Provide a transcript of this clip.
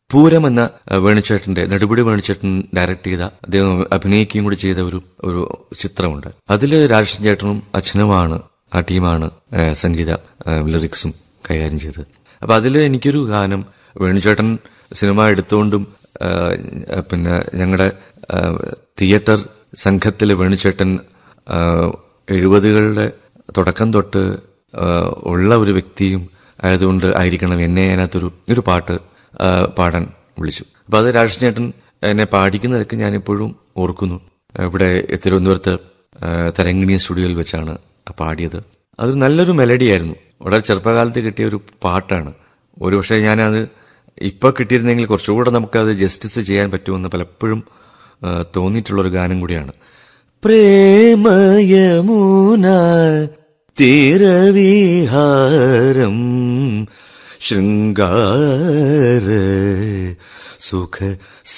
പൂരം എന്ന ആ, വേണുചേട്ടന്റെ നെടുപടി വേണുചേട്ടൻ ഡയറക്ട് ചെയ്ത അദ്ദേഹം അഭിനയിക്കുകയും കൂടി ചെയ്ത ഒരു ഒരു ചിത്രമുണ്ട് അതിൽ രാജേഷൻ ചേട്ടനും അച്ഛനുമാണ് ആ ടീമാണ് ആ, സംഗീത ആ, ലിറിക്സും കൈകാര്യം ചെയ്തത് അപ്പൊ അതിൽ എനിക്കൊരു ഗാനം വേണുചേട്ടൻ സിനിമ എടുത്തുകൊണ്ടും ആ, പിന്നെ ഞങ്ങളുടെ തിയേറ്റർ സംഘത്തിൽ വേണുചേട്ടൻ ആ, എഴുപതുകളുടെ തുടക്കം തൊട്ട് ആ, ഉള്ള ഒരു വ്യക്തിയും ആയതുകൊണ്ട് ആയിരിക്കണം എന്നെ അതിനകത്തൊരു ഒരു പാട്ട് ആ, പാടാൻ വിളിച്ചു അപ്പൊ അത് രാജേഷ് ചേട്ടൻ എന്നെ പാടിക്കുന്നതൊക്കെ ഞാനിപ്പോഴും ഓർക്കുന്നു ഇവിടെ തിരുവനന്തപുരത്ത് ആ, തരങ്കിണി സ്റ്റുഡിയോയിൽ വെച്ചാണ് പാടിയത് അതൊരു നല്ലൊരു മെലഡി ആയിരുന്നു വളരെ ചെറുപ്പകാലത്ത് കിട്ടിയ ഒരു പാട്ടാണ് ഒരുപക്ഷെ ഞാനത് ഇപ്പൊ കിട്ടിയിരുന്നെങ്കിൽ കുറച്ചുകൂടെ നമുക്കത് ജസ്റ്റിസ് ചെയ്യാൻ പറ്റുമെന്ന് പലപ്പോഴും ആ, തോന്നിയിട്ടുള്ള ഒരു ഗാനം കൂടിയാണ് പ്രേമയമുന തീരവിഹാരം ശൃംഗാര സുഖ